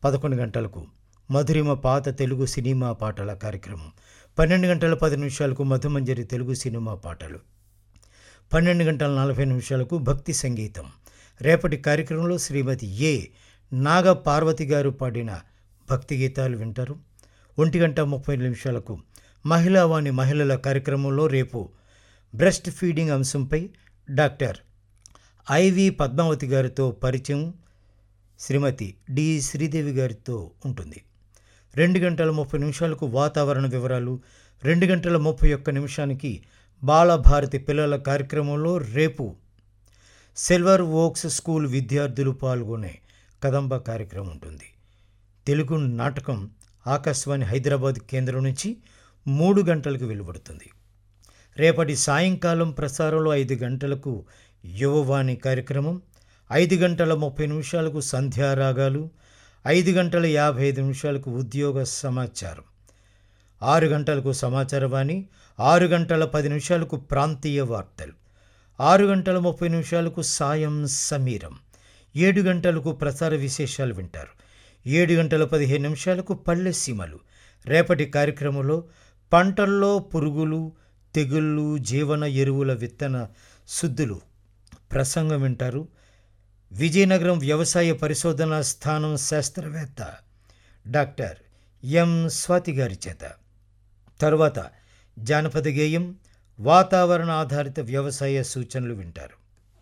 పదకొండు గంటలకు మధురిమ పాత తెలుగు సినిమా పాటల కార్యక్రమం పన్నెండు గంటల పది నిమిషాలకు మధుమంజరి తెలుగు సినిమా పాటలు పన్నెండు గంటల నలభై నిమిషాలకు భక్తి సంగీతం రేపటి కార్యక్రమంలో శ్రీమతి ఏ నాగ పార్వతి గారు పాడిన భక్తి గీతాలు వింటారు ఒంటి గంట ముప్పై నిమిషాలకు మహిళావాణి మహిళల కార్యక్రమంలో రేపు బ్రెస్ట్ ఫీడింగ్ అంశంపై డాక్టర్ ఐవి పద్మావతి గారితో పరిచయం శ్రీమతి డి శ్రీదేవి గారితో ఉంటుంది రెండు గంటల ముప్పై నిమిషాలకు వాతావరణ వివరాలు రెండు గంటల ముప్పై ఒక్క నిమిషానికి బాలభారతి పిల్లల కార్యక్రమంలో రేపు సిల్వర్ ఓక్స్ స్కూల్ విద్యార్థులు పాల్గొనే కదంబ కార్యక్రమం ఉంటుంది తెలుగు నాటకం ఆకాశవాణి హైదరాబాద్ కేంద్రం నుంచి మూడు గంటలకు వెలువడుతుంది రేపటి సాయంకాలం ప్రసారంలో ఐదు గంటలకు యువవాణి కార్యక్రమం ఐదు గంటల ముప్పై నిమిషాలకు సంధ్యారాగాలు ఐదు గంటల యాభై ఐదు నిమిషాలకు ఉద్యోగ సమాచారం ఆరు గంటలకు సమాచారవాణి ఆరు గంటల పది నిమిషాలకు ప్రాంతీయ వార్తలు ఆరు గంటల ముప్పై నిమిషాలకు సాయం సమీరం ఏడు గంటలకు ప్రసార విశేషాలు వింటారు ఏడు గంటల పదిహేను నిమిషాలకు పల్లె సీమలు రేపటి కార్యక్రమంలో పంటల్లో పురుగులు తెగుళ్ళు జీవన ఎరువుల విత్తన శుద్ధులు ప్రసంగం వింటారు విజయనగరం వ్యవసాయ పరిశోధనా స్థానం శాస్త్రవేత్త డాక్టర్ ఎం స్వాతి గారి చేత తరువాత జానపద గేయం వాతావరణ ఆధారిత వ్యవసాయ సూచనలు వింటారు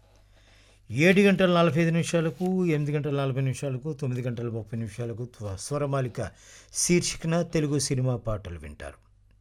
ఏడు గంటల నలభై ఐదు నిమిషాలకు ఎనిమిది గంటల నలభై నిమిషాలకు తొమ్మిది గంటల ముప్పై నిమిషాలకు త్వ- స్వరమాలిక శీర్షికన తెలుగు సినిమా పాటలు వింటారు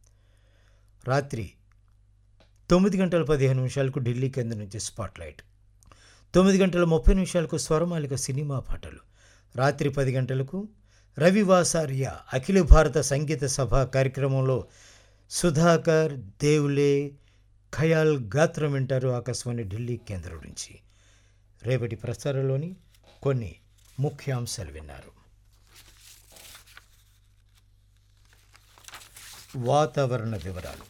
రాత్రి తొమ్మిది గంటల పదిహేను నిమిషాలకు ఢిల్లీ కేంద్రం నుంచి స్పాట్లైట్ తొమ్మిది గంటల ముప్పై నిమిషాలకు స్వరమాలిక సినిమా పాటలు రాత్రి పది గంటలకు రవివాసార్య అఖిల భారత సంగీత సభ కార్యక్రమంలో సుధాకర్ దేవులే ఖయాల్ గాత్రం వింటారు ఆకాశవాణి ఢిల్లీ కేంద్రం నుంచి రేపటి ప్రసారంలోని కొన్ని ముఖ్యాంశాలు విన్నారు వాతావరణ వివరాలు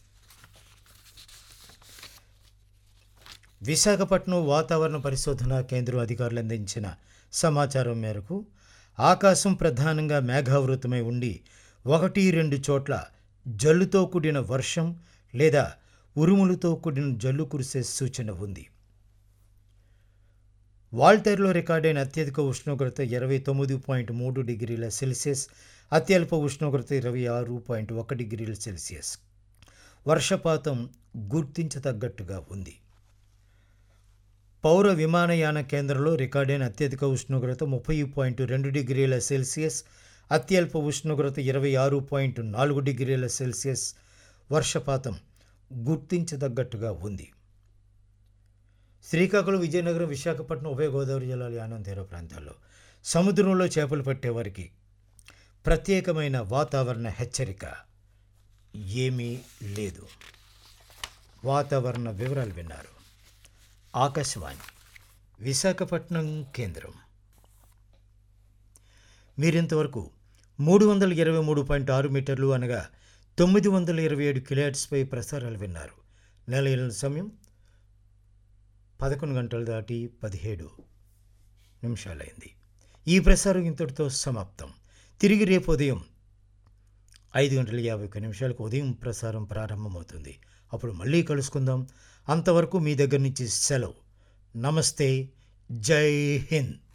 విశాఖపట్నం వాతావరణ పరిశోధన కేంద్రం అధికారులు అందించిన సమాచారం మేరకు ఆకాశం ప్రధానంగా మేఘావృతమై ఉండి ఒకటి రెండు చోట్ల జల్లుతో కూడిన వర్షం లేదా ఉరుములతో కూడిన జల్లు కురిసే సూచన ఉంది వాల్టర్లో రికార్డైన అత్యధిక ఉష్ణోగ్రత ఇరవై తొమ్మిది పాయింట్ మూడు డిగ్రీల సెల్సియస్ అత్యల్ప ఉష్ణోగ్రత ఇరవై ఆరు పాయింట్ ఒక డిగ్రీల సెల్సియస్ వర్షపాతం గుర్తించతగ్గట్టుగా ఉంది పౌర విమానయాన కేంద్రంలో రికార్డైన అత్యధిక ఉష్ణోగ్రత ముప్పై పాయింట్ రెండు డిగ్రీల సెల్సియస్ అత్యల్ప ఉష్ణోగ్రత ఇరవై ఆరు పాయింట్ నాలుగు డిగ్రీల సెల్సియస్ వర్షపాతం గుర్తించదగ్గట్టుగా ఉంది శ్రీకాకుళం విజయనగరం విశాఖపట్నం ఉభయ గోదావరి జిల్లాల యానం తీర ప్రాంతాల్లో సముద్రంలో చేపలు పట్టేవారికి ప్రత్యేకమైన వాతావరణ హెచ్చరిక ఏమీ లేదు వాతావరణ వివరాలు విన్నారు ఆకాశవాణి విశాఖపట్నం కేంద్రం మీరింతవరకు మూడు వందల ఇరవై మూడు పాయింట్ ఆరు మీటర్లు అనగా తొమ్మిది వందల ఇరవై ఏడు కిలోహెట్స్పై ప్రసారాలు విన్నారు నెల ఏళ్ళ సమయం పదకొండు గంటలు దాటి పదిహేడు నిమిషాలైంది ఈ ప్రసారం ఇంతటితో సమాప్తం తిరిగి రేపు ఉదయం ఐదు గంటల యాభై ఒక్క నిమిషాలకు ఉదయం ప్రసారం ప్రారంభమవుతుంది అప్పుడు మళ్ళీ కలుసుకుందాం అంతవరకు మీ దగ్గర నుంచి సెలవు నమస్తే జై హింద్